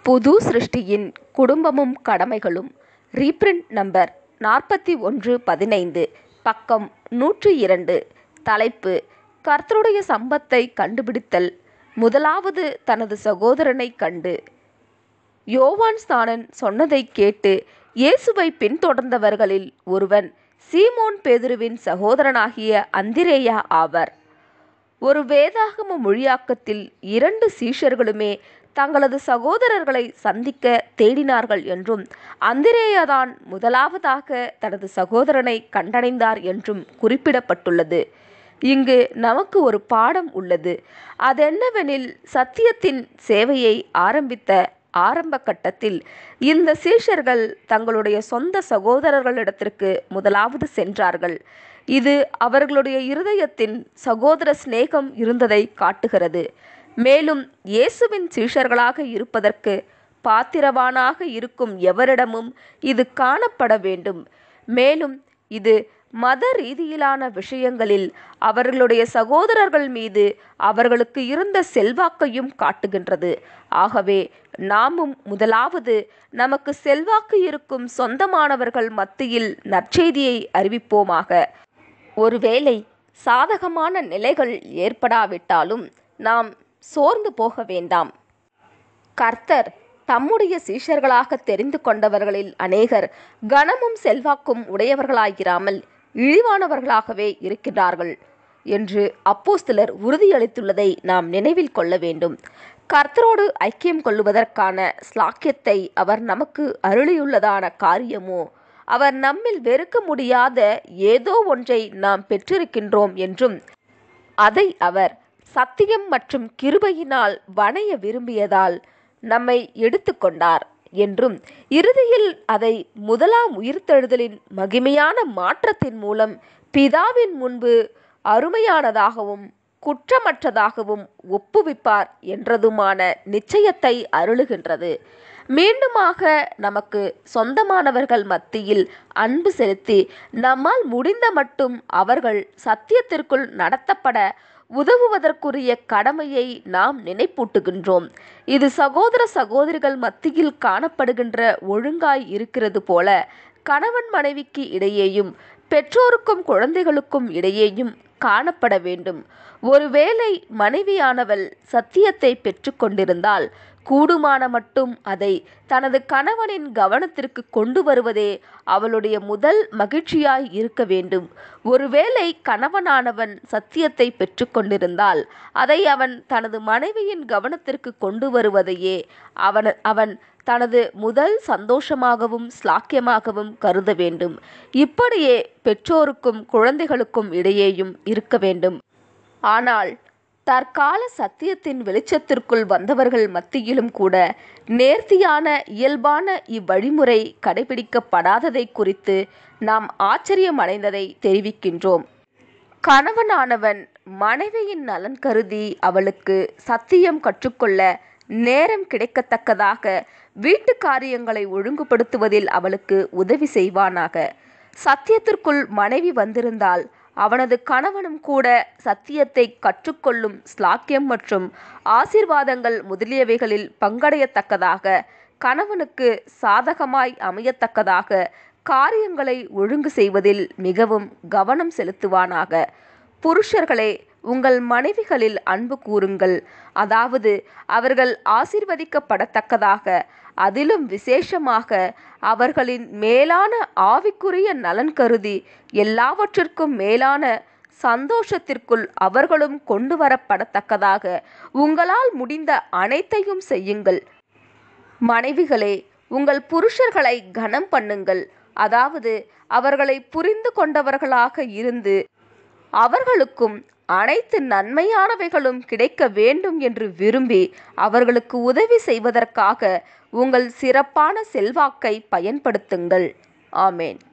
புது சிருஷ்டியின் குடும்பமும் கடமைகளும் reprint number நாற்பத்தி ஒன்று பதினைந்து பக்கம் நூற்றி இரண்டு தலைப்பு கர்த்தருடைய சம்பத்தை கண்டுபிடித்தல் முதலாவது தனது சகோதரனைக் கண்டு யோவான் ஸ்நானன் சொன்னதைக் கேட்டு இயேசுவை பின்தொடர்ந்தவர்களில் ஒருவன் சீமோன் பேதுருவின் சகோதரனாகிய அந்திரேயா ஆவர் ஒரு வேதாகம மொழியாக்கத்தில் இரண்டு சீஷர்களுமே தங்களது சகோதரர்களை சந்திக்க தேடினார்கள் என்றும் அந்திரேயாதான் முதலாவதாக தனது சகோதரனை கண்டடைந்தார் என்றும் குறிப்பிடப்பட்டுள்ளது இங்கு நமக்கு ஒரு பாடம் உள்ளது அதென்னவெனில் சத்தியத்தின் சேவையை ஆரம்பித்த ஆரம்ப கட்டத்தில் இந்த சீஷர்கள் தங்களுடைய சொந்த சகோதரர்களிடத்திற்கு முதலாவது சென்றார்கள் இது அவர்களுடைய இருதயத்தின் சகோதர சிநேகம் இருந்ததை காட்டுகிறது மேலும் இயேசுவின் சீஷர்களாக இருப்பதற்கு பாத்திரவானாக இருக்கும் எவரிடமும் இது காணப்பட வேண்டும் மேலும் இது மத ரீதியிலான விஷயங்களில் அவர்களுடைய சகோதரர்கள் மீது அவர்களுக்கு இருந்த செல்வாக்கையும் காட்டுகின்றது ஆகவே நாமும் முதலாவது நமக்கு செல்வாக்கு இருக்கும் சொந்தமானவர்கள் மத்தியில் நற்செய்தியை அறிவிப்போமாக ஒருவேளை சாதகமான நிலைகள் ஏற்படாவிட்டாலும் நாம் சோர்ந்து போக வேண்டாம் கர்த்தர் தம்முடைய சீஷர்களாக தெரிந்து கொண்டவர்களில் அநேகர் கனமும் செல்வாக்கும் உடையவர்களாயிராமல் இழிவானவர்களாகவே இருக்கிறார்கள் என்று அப்போஸ்தலர் உறுதியளித்துள்ளதை நாம் நினைவில் கொள்ள வேண்டும் கர்த்தரோடு ஐக்கியம் கொள்ளுவதற்கான ஸ்லாக்கியத்தை அவர் நமக்கு அருளியுள்ளதான காரியமோ அவர் நம்மில் வெறுக்க முடியாத ஏதோ ஒன்றை நாம் பெற்றிருக்கின்றோம் என்றும் அதை அவர் சத்தியம் மற்றும் கிருபையினால் வணைய விரும்பியதால் நம்மை எடுத்துக்கொண்டார் என்றும் இறுதியில் அதை முதலாம் உயிர்த்தெழுதலின் மகிமையான மாற்றத்தின் மூலம் பிதாவின் முன்பு அருமையானதாகவும் குற்றமற்றதாகவும் ஒப்புவிப்பார் என்றதுமான நிச்சயத்தை அருளுகின்றது மீண்டுமாக நமக்கு சொந்தமானவர்கள் மத்தியில் அன்பு செலுத்தி நம்மால் முடிந்த மட்டும் அவர்கள் சத்தியத்திற்குள் நடத்தப்பட உதவுவதற்குரிய கடமையை நாம் நினைப்பூட்டுகின்றோம் இது சகோதர சகோதரிகள் மத்தியில் காணப்படுகின்ற ஒழுங்காய் இருக்கிறது போல கணவன் மனைவிக்கு இடையேயும் பெற்றோருக்கும் குழந்தைகளுக்கும் இடையேயும் காணப்பட வேண்டும் ஒருவேளை மனைவியானவள் சத்தியத்தை பெற்றுக்கொண்டிருந்தால் கூடுமான மட்டும் அதை தனது கணவனின் கவனத்திற்கு கொண்டு வருவதே அவளுடைய முதல் மகிழ்ச்சியாய் இருக்க வேண்டும் ஒருவேளை கணவனானவன் சத்தியத்தை பெற்றுக்கொண்டிருந்தால் அதை அவன் தனது மனைவியின் கவனத்திற்கு கொண்டு வருவதையே அவன் அவன் தனது முதல் சந்தோஷமாகவும் ஸ்லாக்கியமாகவும் கருத வேண்டும் இப்படியே பெற்றோருக்கும் குழந்தைகளுக்கும் இடையேயும் இருக்க வேண்டும் ஆனால் தற்கால சத்தியத்தின் வெளிச்சத்திற்குள் வந்தவர்கள் மத்தியிலும் கூட நேர்த்தியான இயல்பான இவ்வழிமுறை கடைபிடிக்கப்படாததை குறித்து நாம் ஆச்சரியம் அடைந்ததை தெரிவிக்கின்றோம் கணவனானவன் மனைவியின் நலன் கருதி அவளுக்கு சத்தியம் கற்றுக்கொள்ள நேரம் கிடைக்கத்தக்கதாக வீட்டு காரியங்களை ஒழுங்குபடுத்துவதில் அவளுக்கு உதவி செய்வானாக சத்தியத்திற்குள் மனைவி வந்திருந்தால் அவனது கணவனும் கூட சத்தியத்தை கற்றுக்கொள்ளும் ஸ்லாக்கியம் மற்றும் ஆசீர்வாதங்கள் முதலியவைகளில் பங்கடையத்தக்கதாக கணவனுக்கு சாதகமாய் அமையத்தக்கதாக காரியங்களை ஒழுங்கு செய்வதில் மிகவும் கவனம் செலுத்துவானாக புருஷர்களே உங்கள் மனைவிகளில் அன்பு கூறுங்கள் அதாவது அவர்கள் ஆசிர்வதிக்கப்படத்தக்கதாக அதிலும் விசேஷமாக அவர்களின் மேலான ஆவிக்குரிய நலன் கருதி எல்லாவற்றிற்கும் மேலான சந்தோஷத்திற்குள் அவர்களும் கொண்டு வரப்படத்தக்கதாக உங்களால் முடிந்த அனைத்தையும் செய்யுங்கள் மனைவிகளே உங்கள் புருஷர்களை கனம் பண்ணுங்கள் அதாவது அவர்களை புரிந்து கொண்டவர்களாக இருந்து அவர்களுக்கும் அனைத்து நன்மையானவைகளும் கிடைக்க வேண்டும் என்று விரும்பி அவர்களுக்கு உதவி செய்வதற்காக உங்கள் சிறப்பான செல்வாக்கை பயன்படுத்துங்கள் ஆமேன்